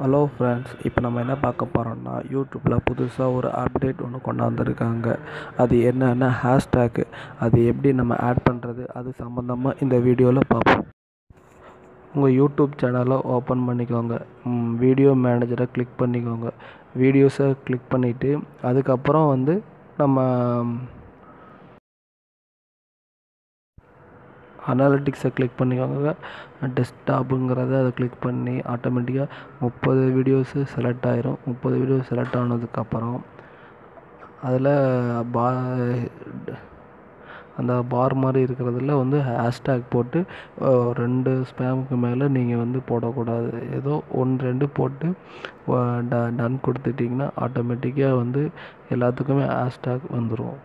hello friends இப்போ நம்ம என்ன பார்க்க போகிறோம்னா யூடியூப்பில் புதுசாக ஒரு அப்டேட் ஒன்று கொண்டாந்துருக்காங்க அது என்னென்னா ஹேஷ்டேக்கு அது எப்படி நம்ம ஆட் பண்ணுறது அது சம்மந்தமாக இந்த வீடியோவில் பார்ப்போம் உங்கள் யூடியூப் சேனலை ஓப்பன் பண்ணிக்கோங்க வீடியோ மேனேஜரை கிளிக் பண்ணிக்கோங்க வீடியோஸை கிளிக் பண்ணிவிட்டு அதுக்கப்புறம் வந்து நம்ம அனாலிட்டிக்ஸை கிளிக் பண்ணிக்கோங்க டெஸ்க்டாப்புங்கிறத அதை கிளிக் பண்ணி ஆட்டோமேட்டிக்காக முப்பது வீடியோஸு செலக்ட் ஆயிரும் முப்பது வீடியோ செலக்ட் ஆனதுக்கப்புறம் அதில் பா அந்த பார் மாதிரி இருக்கிறதுல வந்து ஹேஷ்டேக் போட்டு ரெண்டு ஸ்பேமுக்கு மேலே நீங்கள் வந்து போடக்கூடாது ஏதோ ஒன்று ரெண்டு போட்டு ட டன் கொடுத்துட்டிங்கன்னா ஆட்டோமேட்டிக்காக வந்து எல்லாத்துக்குமே ஹேஷ்டேக் வந்துடும்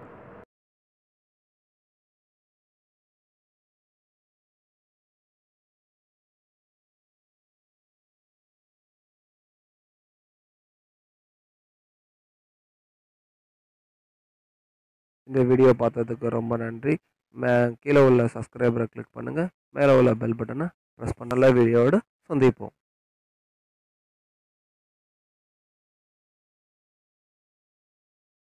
இந்த வீடியோ பார்த்ததுக்கு ரொம்ப நன்றி மே கீழே உள்ள சப்ஸ்கிரைபரை கிளிக் பண்ணுங்கள் மேலே உள்ள பெல் பட்டனை ப்ரெஸ் பண்ணல வீடியோவோட சந்திப்போம்